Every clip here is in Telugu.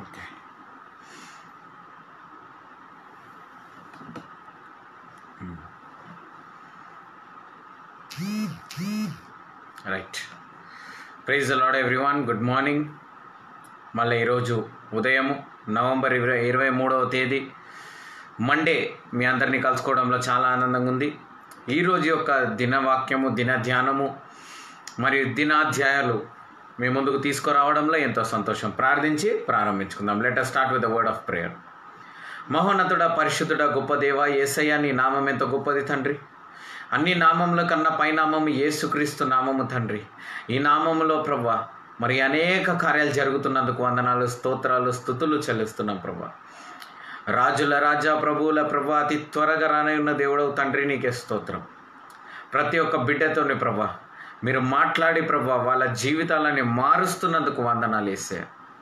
Okay right praise lord everyone good morning మళ్ళీ ఈరోజు ఉదయము నవంబర్ ఇరవై ఇరవై మూడవ తేదీ మండే మీ అందరినీ కలుసుకోవడంలో చాలా ఆనందంగా ఉంది ఈరోజు యొక్క దినవాక్యము దిన ధ్యానము మరియు దినాధ్యాయాలు మీ ముందుకు తీసుకురావడంలో ఎంతో సంతోషం ప్రార్థించి ప్రారంభించుకుందాం let us start with the word of prayer మహోన్నతుడ పరిశుద్ధుడ గొప్ప దేవ ఏసయ్య నీ నామం ఎంత గొప్పది తండ్రి అన్ని నామముల కన్నా పైనామము యేసుక్రీస్తు నామము తండ్రి ఈ నామములో ప్రభా మరి అనేక కార్యాలు జరుగుతున్నందుకు వందనాలు స్తోత్రాలు స్థుతులు చెల్లిస్తున్నాం ప్రభా రాజుల రాజా ప్రభువుల ప్రభా అతి త్వరగా రానై ఉన్న దేవుడవు తండ్రి నీకే స్తోత్రం ప్రతి ఒక్క బిడ్డతోని ప్రభా మీరు మాట్లాడి ప్రభా వాళ్ళ జీవితాలని మారుస్తున్నందుకు వందనాలు వేసే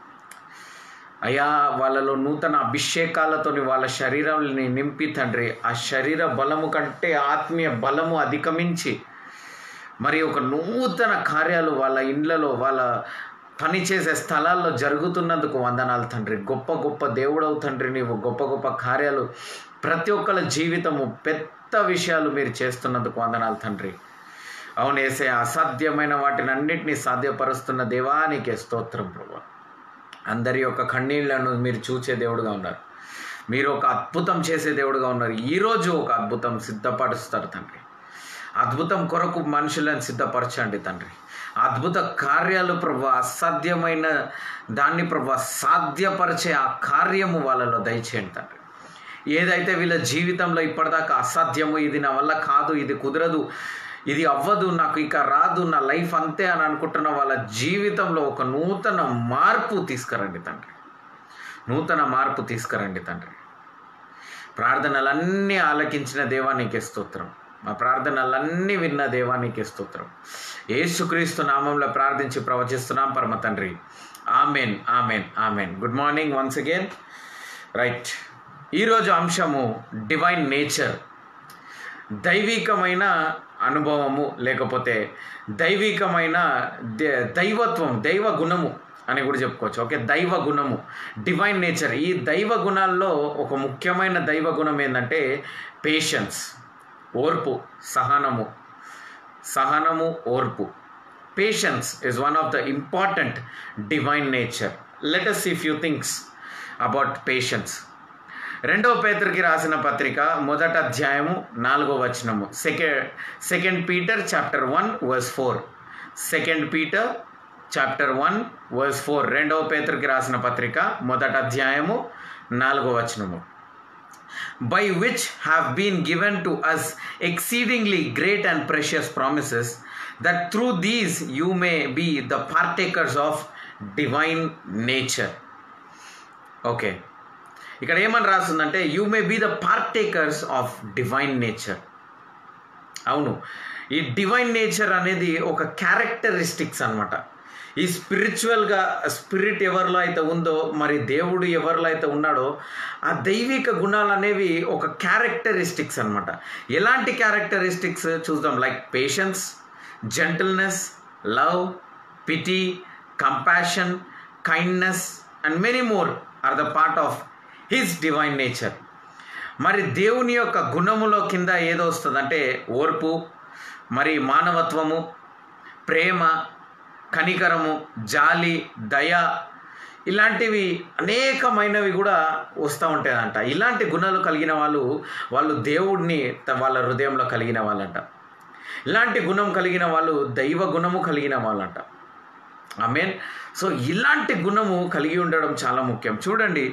అయా వాళ్ళలో నూతన అభిషేకాలతోని వాళ్ళ శరీరాలని నింపి తండ్రి ఆ శరీర బలము కంటే ఆత్మీయ బలము అధిగమించి మరి ఒక నూతన కార్యాలు వాళ్ళ ఇండ్లలో వాళ్ళ పనిచేసే స్థలాల్లో జరుగుతున్నందుకు వందనాలు తండ్రి గొప్ప గొప్ప దేవుడవు తండ్రి నీవు గొప్ప గొప్ప కార్యాలు ప్రతి ఒక్కరి జీవితము పెద్ద విషయాలు మీరు చేస్తున్నందుకు వందనాలు తండ్రి అవును వేసే అసాధ్యమైన వాటిని అన్నింటినీ సాధ్యపరుస్తున్న దేవానికే స్తోత్రం ప్రభు అందరి యొక్క కన్నీళ్లను మీరు చూచే దేవుడుగా ఉన్నారు మీరు ఒక అద్భుతం చేసే దేవుడుగా ఉన్నారు ఈరోజు ఒక అద్భుతం సిద్ధపరుస్తారు తండ్రి అద్భుతం కొరకు మనుషులను సిద్ధపరచండి తండ్రి అద్భుత కార్యాలు ప్రభు అసాధ్యమైన దాన్ని ప్రభు సాధ్యపరిచే ఆ కార్యము వాళ్ళలో దయచేయండి తండ్రి ఏదైతే వీళ్ళ జీవితంలో ఇప్పటిదాకా అసాధ్యము ఇది నా వల్ల కాదు ఇది కుదరదు ఇది అవ్వదు నాకు ఇక రాదు నా లైఫ్ అంతే అని అనుకుంటున్న వాళ్ళ జీవితంలో ఒక నూతన మార్పు తీసుకురండి తండ్రి నూతన మార్పు తీసుకురండి తండ్రి ప్రార్థనలన్నీ ఆలకించిన దేవానికి స్తోత్రం మా ప్రార్థనలన్నీ విన్న దేవానికి స్తోత్రం ఏసుక్రీస్తు నామంలో ప్రార్థించి ప్రవచిస్తున్నాం పరమ తండ్రి amen amen amen good morning once again right ఈరోజు అంశము డివైన్ నేచర్ దైవికమైన అనుభవము లేకపోతే దైవికమైన దైవత్వం దైవ గుణము అని కూడా చెప్పుకోవచ్చు ఓకే దైవ గుణము డివైన్ నేచర్ ఈ దైవ గుణాల్లో ఒక ముఖ్యమైన దైవ గుణం ఏంటంటే పేషెన్స్ ఓర్పు సహనము సహనము ఓర్పు patience is one of the important divine nature let us see few things about patience రెండవ పేతురికి రాసిన పత్రిక మొదట అధ్యాయము నాలుగో వచనము second second Peter chapter one verse four second Peter chapter one verse four రెండవ పేతురికి రాసిన పత్రిక మొదట అధ్యాయము నాలుగో వచనము by which have been given to us exceedingly great and precious promises that through these you may be the partakers of divine nature okay ఇక్కడ ఏమని రాస్తుందంటే you may be the partakers of divine nature అవును ఈ డివైన్ నేచర్ అనేది ఒక క్యారెక్టరిస్టిక్స్ అనమాట ఈ స్పిరిచువల్గా స్పిరిట్ ఎవరిలో అయితే ఉందో మరి దేవుడు ఎవరిలో అయితే ఉన్నాడో ఆ దైవిక గుణాలు అనేవి ఒక క్యారెక్టరిస్టిక్స్ అనమాట ఎలాంటి క్యారెక్టరిస్టిక్స్ చూద్దాం like patience gentleness love pity compassion kindness and many more are the part of his divine nature మరి దేవుని యొక్క గుణములో కింద ఏదో వస్తుందంటే ఓర్పు మరి మానవత్వము ప్రేమ కనికరము జాలి దయ ఇలాంటివి అనేకమైనవి కూడా వస్తూ ఉంటాయంట ఇలాంటి గుణాలు కలిగిన వాళ్ళు వాళ్ళు దేవుడిని వాళ్ళ హృదయంలో కలిగిన వాళ్ళంట ఇలాంటి గుణం కలిగిన వాళ్ళు దైవ గుణము కలిగిన వాళ్ళంట ఐ మీన్ సో ఇలాంటి గుణము కలిగి ఉండడం చాలా ముఖ్యం చూడండి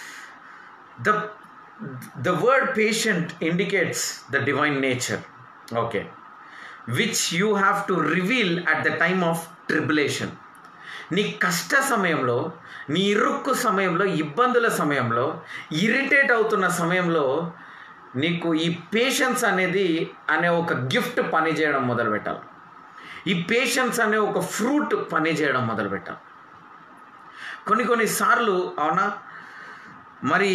the the word patient indicates the divine nature okay which you have to reveal at the time of tribulation నీ కష్ట సమయంలో నీ ఇరుక్కు సమయంలో ఇబ్బందుల సమయంలో ఇరిటేట్ అవుతున్న సమయంలో నీకు ఈ పేషెన్స్ అనేది అనే ఒక గిఫ్ట్ పనిచేయడం మొదలుపెట్టాలి ఈ పేషెన్స్ అనే ఒక ఫ్రూట్ పనిచేయడం మొదలుపెట్టాలి కొన్ని కొన్నిసార్లు అవునా మరి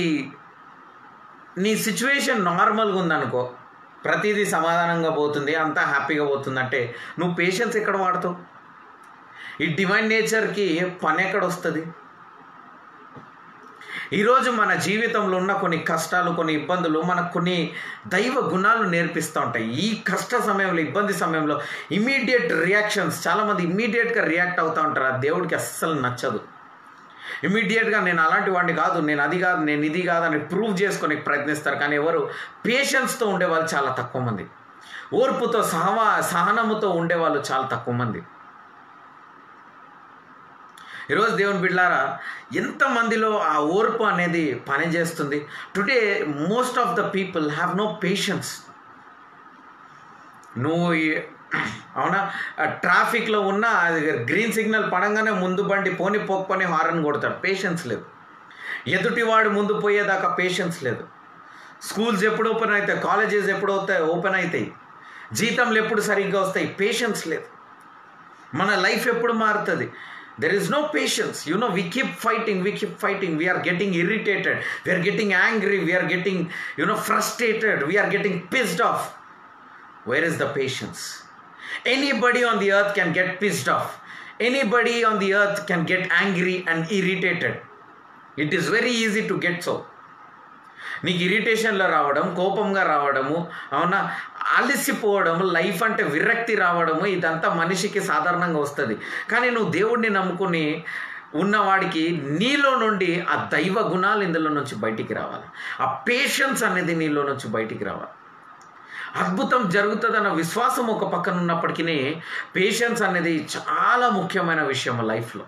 నీ సిచ్యువేషన్ నార్మల్గా ఉందనుకో ప్రతిదీ సమాధానంగా పోతుంది అంతా హ్యాపీగా పోతుందంటే నువ్వు పేషెన్స్ ఎక్కడ వాడతావు ఈ డివైన్ నేచర్కి పని ఎక్కడ వస్తుంది ఈరోజు మన జీవితంలో ఉన్న కొన్ని కష్టాలు కొన్ని ఇబ్బందులు మనకు కొన్ని దైవ గుణాలు నేర్పిస్తూ ఉంటాయి ఈ కష్ట సమయంలో ఇబ్బంది సమయంలో ఇమీడియట్ రియాక్షన్స్ చాలామంది ఇమీడియట్గా రియాక్ట్ అవుతూ ఉంటారు ఆ దేవుడికి అస్సలు నచ్చదు ఇమీడియట్గా నేను అలాంటి వాడిని కాదు నేను అది కాదు నేను ఇది కాదు అని ప్రూవ్ చేసుకొని ప్రయత్నిస్తారు కానీ ఎవరు పేషెన్స్తో ఉండే వాళ్ళు చాలా తక్కువ మంది ఓర్పుతో సహవా సహనముతో ఉండే వాళ్ళు చాలా తక్కువ మంది ఈరోజు దేవుని బిడ్లారా ఎంతమందిలో ఆ ఓర్పు అనేది పనిచేస్తుంది today most of the people have no patience నువ్వు ఈ- అవునా ట్రాఫిక్లో ఉన్న గ్రీన్ సిగ్నల్ పడంగానే ముందు బండి పోని పోకపోని హారన్ కొడతాడు పేషెన్స్ లేదు ఎదుటివాడు ముందు పోయేదాకా పేషెన్స్ లేదు స్కూల్స్ ఎప్పుడు ఓపెన్ అవుతాయి కాలేజెస్ ఎప్పుడు అవుతాయి ఓపెన్ అవుతాయి జీతంలు ఎప్పుడు సరిగ్గా వస్తాయి పేషెన్స్ లేదు మన లైఫ్ ఎప్పుడు మారుతుంది there is no patience you know we keep fighting we keep fighting we're getting irritated we're getting angry we're getting you know frustrated we're getting pissed off where is the patience anybody on the earth can get pissed off anybody on the earth can get angry and irritated it is very easy to get so నీకు ఇరిటేషన్లో రావడం కోపంగా రావడము అవునా అలసిపోవడం లైఫ్ అంటే విరక్తి రావడము ఇదంతా మనిషికి సాధారణంగా వస్తుంది కానీ నువ్వు దేవుడిని నమ్ముకుని ఉన్నవాడికి నీలో నుండి ఆ దైవ గుణాలు ఇందులో నుంచి బయటికి రావాలి ఆ పేషెన్స్ అనేది నీలో నుంచి బయటికి రావాలి అద్భుతం జరుగుతుందన్న విశ్వాసం ఒక పక్కన ఉన్నప్పటికీ పేషెన్స్ అనేది చాలా ముఖ్యమైన విషయం లైఫ్లో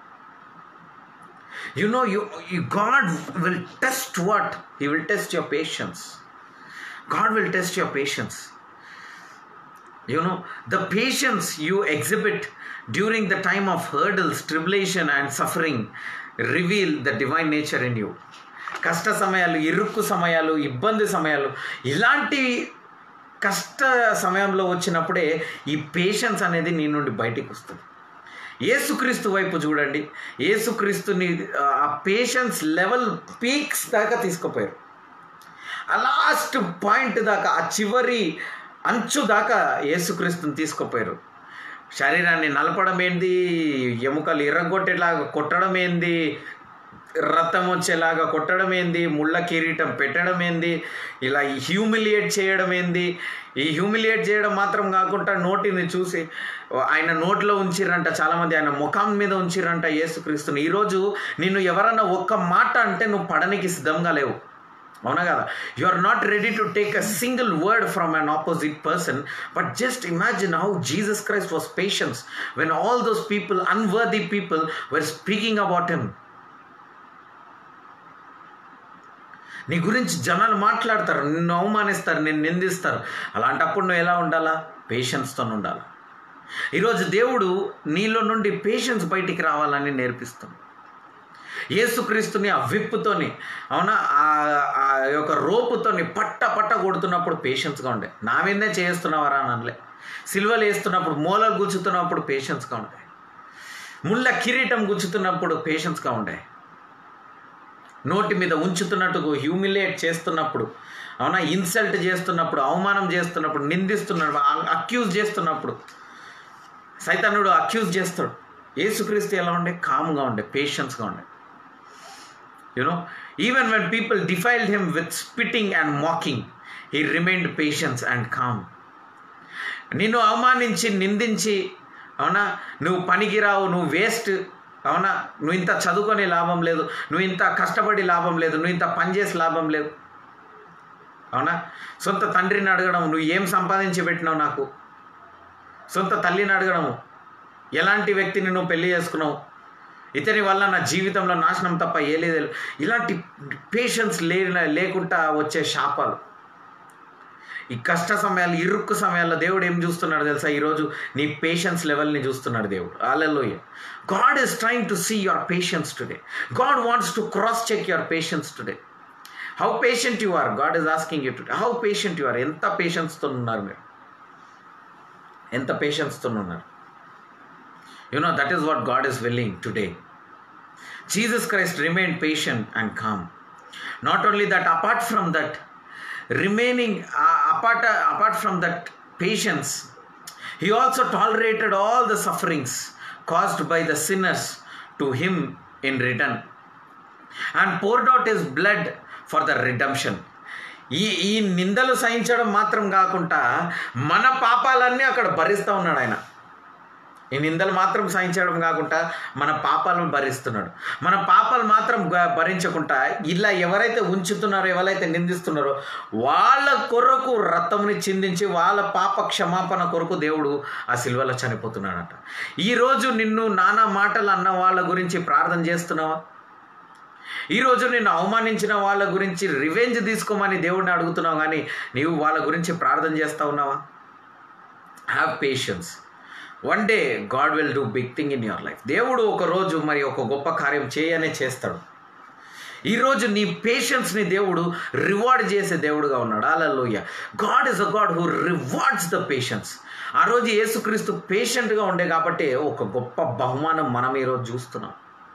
you know you, you god will test what he will test your patience god will test your patience you know the patience you exhibit during the time of hurdles tribulation and suffering reveal the divine nature in you కష్ట సమయాలు ఇరుక్కు సమయాలు ఇబ్బంది సమయాలు ఇలాంటి కష్ట సమయంలో వచ్చినప్పుడే ఈ పేషెన్స్ అనేది నీ నుండి బయటికి వస్తుంది ఏసుక్రీస్తు వైపు చూడండి ఏసుక్రీస్తుని ఆ పేషెన్స్ లెవెల్ పీక్స్ దాకా తీసుకుపోయారు ఆ లాస్ట్ పాయింట్ దాకా ఆ చివరి అంచు దాకా ఏసుక్రీస్తుని తీసుకుపోయారు శరీరాన్ని నలపడం ఏంది ఎముకలు ఎర్రగొట్టేలాగా కొట్టడం ఏంది రథం వచ్చేలాగా కొట్టడం ఏంది ముళ్ళ కిరీటం పెట్టడం ఏంది ఇలా హ్యూమిలియేట్ చేయడం ఏంది ఈ హ్యూమిలియేట్ చేయడం మాత్రం కాకుండా నోటిని చూసి ఆయన నోట్లో ఉంచిరంట చాలామంది ఆయన ముఖం మీద ఉంచిరంట యేసుక్రీస్తుని ఈరోజు నిన్ను ఎవరన్నా ఒక్క మాట అంటే నువ్వు పడనికి సిద్ధంగా లేవు అవునా కదా you are not ready to take a single word from an opposite person but just imagine how Jesus Christ was patience when all those people unworthy people were speaking about him నీ గురించి జనాలు మాట్లాడతారు నిన్ను అవమానిస్తారు నిన్ను నిందిస్తారు అలాంటప్పుడు నువ్వు ఎలా ఉండాలా పేషెన్స్తో ఉండాలి ఈరోజు దేవుడు నీలో నుండి పేషెన్స్ బయటికి రావాలని నేర్పిస్తుంది యేసుక్రీస్తుని ఆ విప్పుతోని అవునా ఆ యొక్క రోపుతోని పట్ట పట్ట కొడుతున్నప్పుడు పేషెన్స్గా ఉండే నా మీదే చేస్తున్నావరా అనలే సిల్వలు వేస్తున్నప్పుడు మూలలు గుచ్చుతున్నప్పుడు పేషెన్స్గా ఉండే ముళ్ళ కిరీటం గుచ్చుతున్నప్పుడు పేషెన్స్గా ఉండే నోటి మీద ఉంచుతున్నట్టు హ్యూమిలేట్ చేస్తున్నప్పుడు అవునా ఇన్సల్ట్ చేస్తున్నప్పుడు అవమానం చేస్తున్నప్పుడు నిందిస్తున్నప్పుడు అక్యూజ్ చేస్తున్నప్పుడు సైతానుడు అక్యూజ్ చేస్తాడు ఏసుక్రీస్తు ఎలా ఉండే కామ్గా ఉండే పేషెన్స్గా ఉండే you know even when people defiled him with spitting and mocking he remind patience and calm నిన్ను అవమానించి నిందించి అవునా నువ్వు పనికిరావు నువ్వు వేస్ట్ అవునా నువ్వు ఇంత చదువుకొని లాభం లేదు నువ్వు ఇంత కష్టపడి లాభం లేదు నువ్వు ఇంత పనిచేసి లాభం లేదు అవునా సొంత తండ్రిని అడగడం నువ్వు ఏం సంపాదించి పెట్టినావు నాకు సొంత తల్లిని అడగడము ఎలాంటి వ్యక్తిని నువ్వు పెళ్లి చేసుకున్నావు ఇతని వల్ల నా జీవితంలో నాశనం తప్ప ఏ లేదు ఇలాంటి పేషెన్స్ లే లేకుండా వచ్చే శాపాలు ఈ కష్ట సమయాలు ఇరుక్కు సమయాల్లో దేవుడు ఏం చూస్తున్నాడు తెలుసా ఈరోజు నీ పేషెన్స్ లెవెల్ని చూస్తున్నాడు దేవుడు alleluia God is trying to see your patience today God wants to cross check your patience today how patient you are God is asking you today how patient you are ఎంత పేషెన్స్తో ఉన్నారు మీరు ఎంత పేషెన్స్తో ఉన్నారు you know that is what God is willing today Jesus Christ remain patient and calm not only that apart from that remaining uh, apart, uh, apart from that patience he also tolerated all the sufferings caused by the sinners to him in return and poured out his blood for the redemption ఈ ఈ నిందలు సహించడం మాత్రం కాకుండా మన పాపాలన్నీ అక్కడ భరిస్తూ ఉన్నాడు ఆయన ఈ నిందలు మాత్రం సహించడం కాకుండా మన పాపాలను భరిస్తున్నాడు మన పాపాలు మాత్రం గ- భరించకుండా ఇలా ఎవరైతే ఉంచుతున్నారో ఎవరైతే నిందిస్తున్నారో వాళ్ళ కొరకు రక్తముని చిందించి వాళ్ళ పాప క్షమాపణ కొరకు దేవుడు ఆ సిల్వలో చనిపోతున్నాడట ఈరోజు నిన్ను నానా మాటలు అన్న వాళ్ళ గురించి ప్రార్థన చేస్తున్నావా ఈరోజు నిన్ను అవమానించిన వాళ్ళ గురించి రివెంజ్ తీసుకోమని దేవుడిని అడుగుతున్నావు కానీ నీవు వాళ్ళ గురించి ప్రార్థన చేస్తా ఉన్నావా have patience one day God will do big thing in your life దేవుడు ఒక రోజు మరి ఒక గొప్ప కార్యం చేయనే చేస్తాడు ఈరోజు నీ పేషెన్స్ని దేవుడు రివార్డ్ చేసే దేవుడుగా ఉన్నాడు alleluia God is a God who rewards the patience ఆ రోజు యేసుక్రీస్తు పేషెంట్గా ఉండే కాబట్టి ఒక గొప్ప బహుమానం మనం ఈరోజు చూస్తున్నాం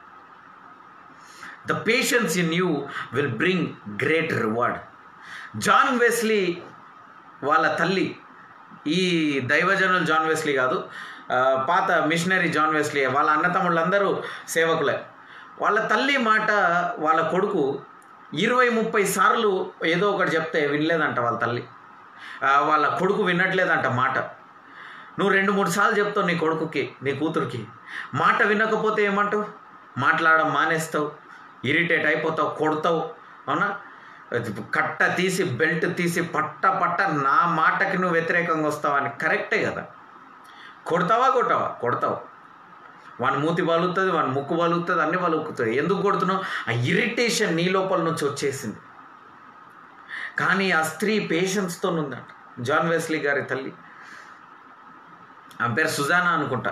the patience in you will bring great reward John Wesley వాళ్ళ తల్లి ఈ దైవజనులు జాన్ వెస్లీ కాదు ఆ, పాత మిషనరీ జాన్ వెస్లీ వాళ్ళ అన్నతమ్ముళ్ళందరూ సేవకులే వాళ్ళ తల్లి మాట వాళ్ళ కొడుకు ఇరవై ముప్పై సార్లు ఏదో ఒకటి చెప్తే వినలేదంట వాళ్ళ తల్లి ఆ, వాళ్ళ కొడుకు వినట్లేదంట మాట నువ్వు రెండు మూడు సార్లు చెప్తావు నీ కొడుకుకి నీ కూతురికి మాట వినకపోతే ఏమంటావు మాట్లాడడం మానేస్తావు ఇరిటేట్ అయిపోతావు కొడతావు అవునా అది కట్ట తీసి బెల్ట్ తీసి పట్ట పట్ట నా మాటకి నువ్వు వ్యతిరేకంగా వస్తావని కరెక్టే కదా కొడతావా కొట్టావా కొడతావు వాని మూతి బలుగుతుంది వాని ముక్కు బలుగుతుంది అన్ని బలుగుతుంది ఎందుకు కొడుతున్నావు ఆ ఇరిటేషన్ నీ లోపల నుంచి వచ్చేసింది కానీ ఆ స్త్రీ పేషెన్స్తో ఉందంట జాన్ వెస్లీ గారి తల్లి ఆమె పేరు సుజానా అనుకుంటా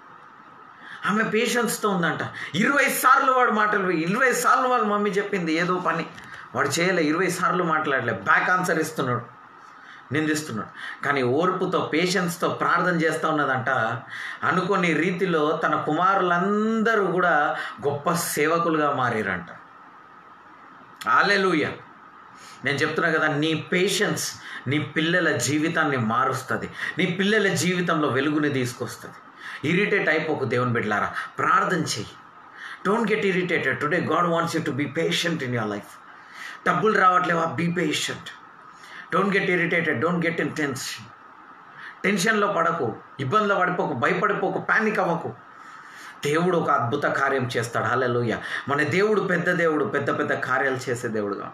ఆమె పేషెన్స్తో ఉందంట ఇరవై సార్లు వాడు మాటలు ఇరవై సార్లు వాళ్ళ మమ్మీ చెప్పింది ఏదో పని వాడు చేయలే ఇరవై సార్లు మాట్లాడలే బ్యాక్ ఆన్సర్ ఇస్తున్నాడు నిందిస్తున్నాడు కానీ ఓర్పుతో పేషెన్స్తో ప్రార్థన చేస్తూ ఉన్నదంట అనుకోని రీతిలో తన కుమారులందరూ కూడా గొప్ప సేవకులుగా మారారంట ఆలెలుయ నేను చెప్తున్నా కదా నీ పేషెన్స్ నీ పిల్లల జీవితాన్ని మారుస్తుంది నీ పిల్లల జీవితంలో వెలుగుని తీసుకొస్తుంది ఇరిటేట్ అయిపోకు దేవుని బిడ్డలారా ప్రార్థన చెయ్యి don't get irritated today God wants you to be patient in your life డబ్బులు రావట్లేవా be patient don't get irritated don't get in tension టెన్షన్లో పడకు ఇబ్బందులు పడిపోకు భయపడిపోకు ప్యానిక్ అవ్వకు దేవుడు ఒక అద్భుత కార్యం చేస్తాడు హల్లెలూయ మన దేవుడు పెద్ద దేవుడు పెద్ద పెద్ద కార్యాలు చేసే దేవుడుగా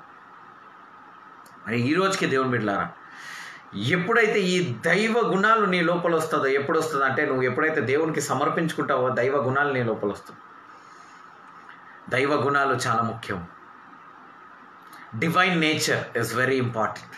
మరి ఈ రోజుకి దేవుని బిడ్డలారా ఎప్పుడైతే ఈ దైవ గుణాలు నీ లోపల వస్తుందో ఎప్పుడు వస్తుందో అంటే నువ్వు ఎప్పుడైతే దేవునికి సమర్పించుకుంటావో దైవ గుణాలు నీ లోపల వస్తుంది దైవ గుణాలు చాలా ముఖ్యం divine nature is very important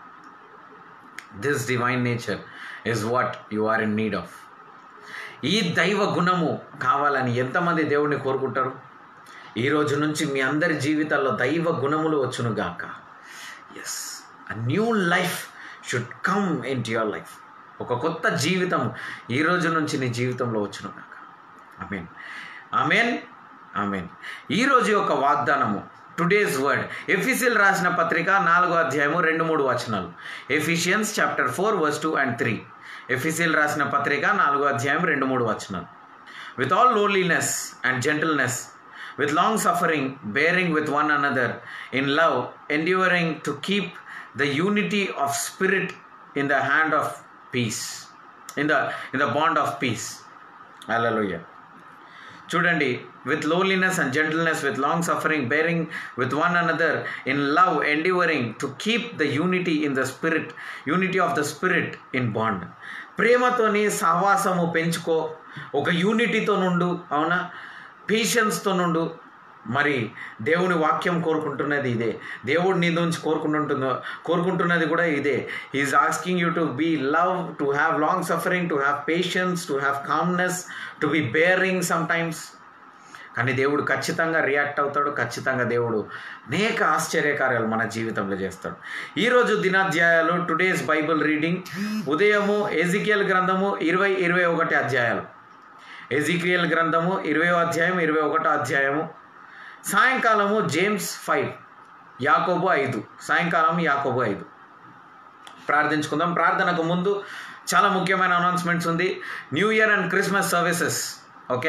this divine nature is what you are in need of ఈ దైవ గుణము కావాలని ఎంతమంది దేవుడిని కోరుకుంటారు ఈ రోజు నుంచి మీ అందరి జీవితాల్లో దైవ గుణములు వచ్చును గాక yes a new life should come into your life ఒక కొత్త జీవితం ఈ రోజు నుంచి నీ జీవితంలో వచ్చును గాక ఆమెన్ ఆమెన్ ఆమెన్ ఈరోజు యొక్క వాగ్దానము టుడేస్ వర్డ్ ఎఫిసిల్ రాసిన పత్రిక నాలుగో అధ్యాయము రెండు మూడు వచనాలు Ephesians chapter four verse two and three ఎఫిసిల్ రాసిన పత్రిక నాలుగో అధ్యాయం రెండు మూడు వచనాలు with all lowliness and gentleness with long suffering, bearing with one another in love, enduring to keep the unity of spirit in the hand of peace, in the in the bond of peace. Hallelujah. చూడండి with loneliness and gentleness with long suffering bearing with one another in love endeavouring to keep the unity in the spirit unity of the spirit in bond ప్రేమతోని సహవాసము పెంచుకో ఒక యూనిటీతో నుండు అవునా పేషెన్స్తో నుండు మరి దేవుని వాక్యం కోరుకుంటున్నది ఇదే దేవుడు నీ నుంచి కోరుకుంటుంటుందో కోరుకుంటున్నది కూడా ఇదే is asking you to be love to have long suffering to have patience to have calmness to be bearing sometimes కానీ దేవుడు ఖచ్చితంగా రియాక్ట్ అవుతాడు ఖచ్చితంగా దేవుడు అనేక ఆశ్చర్యకార్యాలు మన జీవితంలో చేస్తాడు ఈరోజు దినాధ్యాయాలు టుడేస్ బైబిల్ రీడింగ్ ఉదయము ఎజికియల్ గ్రంథము ఇరవై ఇరవై ఒకటి అధ్యాయాలు ఎజికియల్ గ్రంథము ఇరవై అధ్యాయం ఇరవై ఒకటో అధ్యాయము సాయంకాలము జేమ్స్ ఫైవ్ యాకోబు ఐదు సాయంకాలం యాకోబు ఐదు ప్రార్థించుకుందాం ప్రార్థనకు ముందు చాలా ముఖ్యమైన అనౌన్స్మెంట్స్ ఉంది new year and Christmas services okay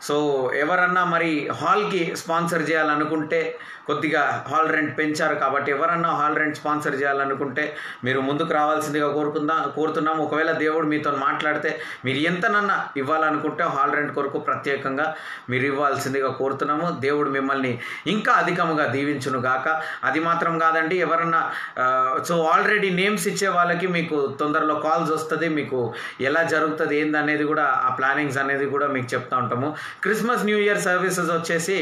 so ఎవరన్నా మరి హాల్కి స్పాన్సర్ చేయాలనుకుంటే కొద్దిగా హాల్ రెంట్ పెంచారు కాబట్టి ఎవరన్నా హాల్ రెంట్ స్పాన్సర్ చేయాలనుకుంటే మీరు ముందుకు రావాల్సిందిగా కోరుకుందా కోరుతున్నాం ఒకవేళ దేవుడు మీతో మాట్లాడితే మీరు ఎంతనన్నా ఇవ్వాలనుకుంటే హాల్ రెంట్ కొరకు ప్రత్యేకంగా మీరు ఇవ్వాల్సిందిగా కోరుతున్నాము దేవుడు మిమ్మల్ని ఇంకా అధికముగా దీవించును గాక అది మాత్రం కాదండి ఎవరన్నా సో ఆల్రెడీ నేమ్స్ ఇచ్చే వాళ్ళకి మీకు తొందరలో కాల్స్ వస్తుంది మీకు ఎలా జరుగుతుంది ఏందనేది కూడా ఆ ప్లానింగ్స్ అనేది కూడా మీకు చెప్తా ఉంటాము క్రిస్మస్ న్యూ ఇయర్ సర్వీసెస్ వచ్చేసి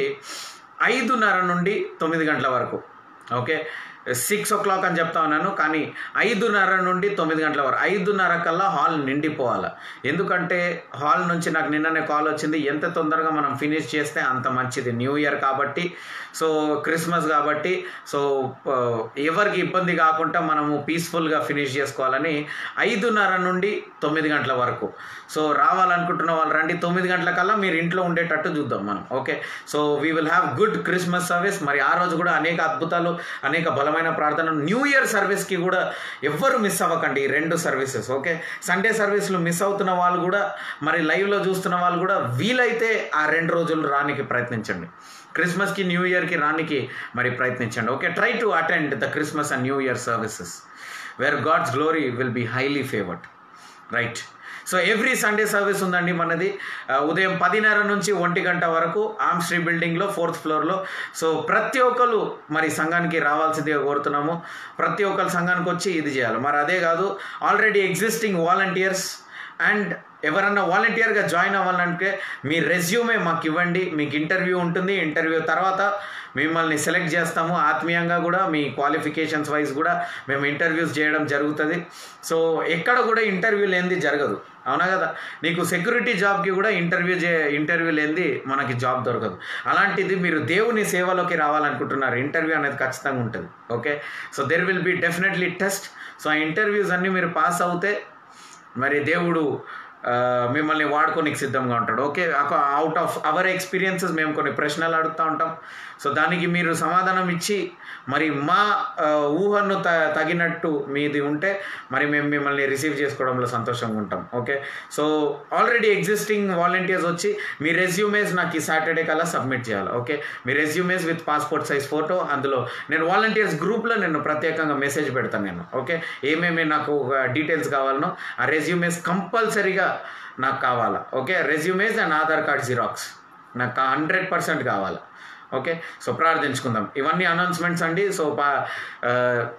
ఐదున్నర నుండి తొమ్మిది గంటల వరకు ఓకే సిక్స్ ఓ క్లాక్ అని చెప్తా ఉన్నాను కానీ ఐదున్నర నుండి తొమ్మిది గంటల వరకు ఐదున్నర కల్లా హాల్ నిండిపోవాలి ఎందుకంటే హాల్ నుంచి నాకు నిన్ననే కాల్ వచ్చింది ఎంత తొందరగా మనం ఫినిష్ చేస్తే అంత మంచిది న్యూ ఇయర్ కాబట్టి సో క్రిస్మస్ కాబట్టి సో ఆ, ఎవరికి ఇబ్బంది కాకుండా మనము పీస్ఫుల్గా ఫినిష్ చేసుకోవాలని ఐదున్నర నుండి తొమ్మిది గంటల వరకు సో రావాలనుకుంటున్న వాళ్ళు రండి తొమ్మిది గంటల కల్లా మీరు ఇంట్లో ఉండేటట్టు చూద్దాం మనం okay so we will have good Christmas service మరి ఆ రోజు కూడా అనేక అద్భుతాలు అనేక బలమైన ప్రార్థన న్యూ ఇయర్ సర్వీస్కి కూడా ఎవ్వరు మిస్ అవ్వకండి ఈ రెండు సర్వీసెస్ ఓకే సండే సర్వీస్లు మిస్ అవుతున్న వాళ్ళు కూడా మరి లైవ్లో చూస్తున్న వాళ్ళు కూడా వీలైతే ఆ రెండు రోజులు రానికి ప్రయత్నించండి క్రిస్మస్కి న్యూ ఇయర్కి రానికి మరి ప్రయత్నించండి okay try to attend the Christmas and new year services where God's glory will be highly favoured right so every Sunday service ఉందండి మనది ఆ, ఉదయం పదిన్నర నుంచి ఒంటి గంట వరకు ఆమ్ శ్రీ బిల్డింగ్లో ఫోర్త్ ఫ్లోర్లో సో ప్రతి ఒక్కరు మరి సంఘానికి రావాల్సిందిగా కోరుతున్నాము ప్రతి ఒక్కరు సంఘానికి వచ్చి ఇది చేయాలి మరి అదే కాదు ఆల్రెడీ ఎగ్జిస్టింగ్ వాలంటీర్స్ అండ్ ఎవరన్నా వాలంటీర్గా జాయిన్ అవ్వాలంటే మీ రెజ్యూమే మాకు ఇవ్వండి మీకు ఇంటర్వ్యూ ఉంటుంది ఇంటర్వ్యూ తర్వాత మిమ్మల్ని సెలెక్ట్ చేస్తాము ఆత్మీయంగా కూడా మీ క్వాలిఫికేషన్స్ వైజ్ కూడా మేము ఇంటర్వ్యూస్ చేయడం జరుగుతుంది సో ఎక్కడ కూడా ఇంటర్వ్యూ లేనిది జరగదు అవునా కదా నీకు సెక్యూరిటీ జాబ్కి కూడా ఇంటర్వ్యూ చే ఇంటర్వ్యూ లేనిది మనకి జాబ్ దొరకదు అలాంటిది మీరు దేవుని సేవలోకి రావాలనుకుంటున్నారు ఇంటర్వ్యూ అనేది ఖచ్చితంగా ఉంటుంది okay so there will be definitely test so ఆ ఇంటర్వ్యూస్ అన్నీ మీరు పాస్ అవుతే మరి దేవుడు ఆ, మిమ్మల్ని వాడుకోనికి సిద్ధంగా ఉంటాడు okay out of our experiences మేము కొన్ని ప్రశ్నలు అడుగుతూ ఉంటాం సో దానికి మీరు సమాధానం ఇచ్చి మరి మా ఆ, ఊహను త తగినట్టు మీది ఉంటే మరి మేము మిమ్మల్ని రిసీవ్ చేసుకోవడంలో సంతోషంగా ఉంటాం okay so already existing volunteers వచ్చి మీ రెజ్యూమేస్ నాకు ఈ సాటర్డే కల్లా సబ్మిట్ చేయాలి ఓకే మీ resumes with passport size photo అందులో నేను వాలంటీర్స్ గ్రూప్లో నేను ప్రత్యేకంగా మెసేజ్ పెడతాను నేను ఓకే ఏమేమి నాకు డీటెయిల్స్ కావాలనో ఆ రెజ్యూమేస్ కంపల్సరీగా నాకు కావాలా okay resumes and Aadhaar card xerox నాకు హండ్రెడ్ పర్సెంట్ కావాలా ఓకే సో ప్రార్థించుకుందాం ఇవన్నీ అనౌన్స్మెంట్స్ అండి సో పా ఆ,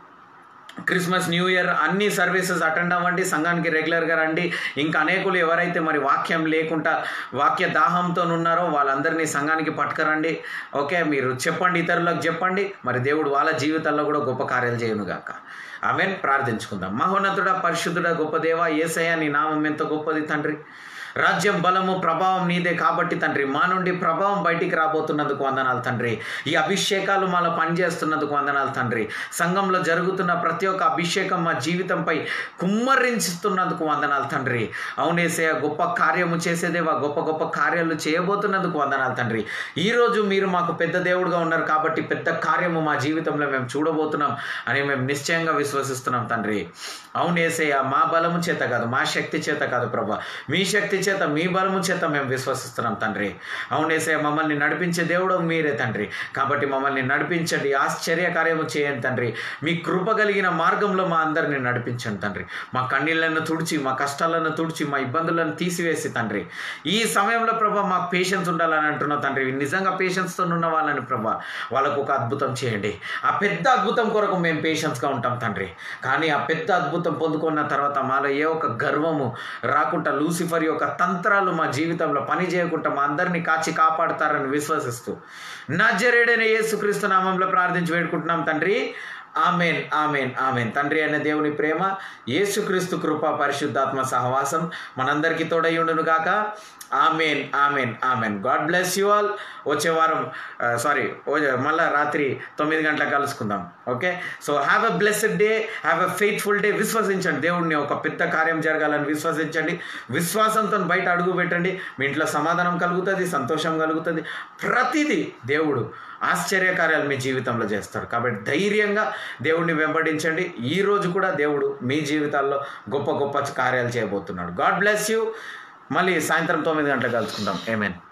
క్రిస్మస్ న్యూ ఇయర్ అన్ని సర్వీసెస్ అటెండ్ అవ్వండి సంఘానికి రెగ్యులర్గా రండి ఇంకా అనేకులు ఎవరైతే మరి వాక్యం లేకుండా వాక్య దాహంతో ఉన్నారో వాళ్ళందరినీ సంఘానికి పట్టుకరండి ఓకే మీరు చెప్పండి ఇతరులకు చెప్పండి మరి దేవుడు వాళ్ళ జీవితాల్లో కూడా గొప్ప కార్యాలు చేయను గాక ఆమెన్ ప్రార్థించుకుందాం మహోన్నతుడ పరిశుద్ధుడ గొప్ప దేవ ఏసయ్య నీ నామం ఎంత గొప్పది తండ్రి రాజ్యం బలము ప్రభావం నీదే కాబట్టి తండ్రి మా నుండి ప్రభావం బయటికి రాబోతున్నందుకు వందనాలు తండ్రి ఈ అభిషేకాలు మాలో పనిచేస్తున్నందుకు వందనాలు తండ్రి సంఘంలో జరుగుతున్న ప్రతి ఒక్క అభిషేకం మా జీవితంపై కుమ్మరించుతున్నందుకు వందనాలు తండ్రి అవునేసే గొప్ప కార్యము చేసేదేవా గొప్ప గొప్ప కార్యాలు చేయబోతున్నందుకు వందనాలు తండ్రి ఈరోజు మీరు మాకు పెద్ద దేవుడుగా ఉన్నారు కాబట్టి పెద్ద కార్యము మా జీవితంలో మేము చూడబోతున్నాం అని మేము నిశ్చయంగా విశ్వసిస్తున్నాం తండ్రి అవునేసయ్య మా బలము చేత కాదు మా శక్తి చేత కాదు ప్రభా మీ శక్తి చేత మీ బలము చేత మేము విశ్వసిస్తున్నాం తండ్రి అవునేసే మమ్మల్ని నడిపించే దేవుడు మీరే తండ్రి కాబట్టి మమ్మల్ని నడిపించండి ఆశ్చర్య కార్యము చేయండి తండ్రి మీ కృప కలిగిన మార్గంలో మా అందరిని నడిపించండి తండ్రి మా కన్నీళ్లను తుడిచి మా కష్టాలను తుడిచి మా ఇబ్బందులను తీసివేసి తండ్రి ఈ సమయంలో ప్రభా మాకు పేషెన్స్ ఉండాలని అంటున్నావు తండ్రి నిజంగా పేషెన్స్తో ఉన్న వాళ్ళని ప్రభా వాళ్ళకు ఒక అద్భుతం చేయండి ఆ పెద్ద అద్భుతం కొరకు మేము పేషెన్స్గా ఉంటాం తండ్రి కానీ ఆ పెద్ద అద్భుతం పొందుకున్న తర్వాత మాలో ఏ ఒక గర్వము రాకుండా లూసిఫర్ యొక్క తంత్రాలు మా జీవితంలో పని చేయకుండా మా అందరినీ కాచి కాపాడుతారని విశ్వసిస్తూ నజరేడైన యేసుక్రీస్తు నామంలో ప్రార్థించి వేడుకుంటున్నాం తండ్రి ఆమెన్ ఆమెన్ ఆమెన్ తండ్రి అయిన దేవుని ప్రేమ యేసుక్రీస్తు కృప పరిశుద్ధాత్మ సహవాసం మనందరికీ తోడయ్యుండును గాక amen amen amen God bless you all వచ్చే వారం సారీ మళ్ళా రాత్రి తొమ్మిది గంటలకు కలుసుకుందాం okay so have a blessed day have a faithful day విశ్వసించండి దేవుడిని ఒక పెద్ద కార్యం జరగాలని విశ్వసించండి విశ్వాసంతో బయట అడుగు పెట్టండి మీ ఇంట్లో సమాధానం కలుగుతుంది సంతోషం కలుగుతుంది ప్రతిదీ దేవుడు ఆశ్చర్యకార్యాలు మీ జీవితంలో చేస్తాడు కాబట్టి ధైర్యంగా దేవుడిని వెంబడించండి ఈ రోజు కూడా దేవుడు మీ జీవితాల్లో గొప్ప గొప్ప కార్యాలు చేయబోతున్నాడు గాడ్ బ్లెస్ యూ మళ్ళీ సాయంత్రం తొమ్మిది గంటలకు కలుసుకుందాం ఏమేన్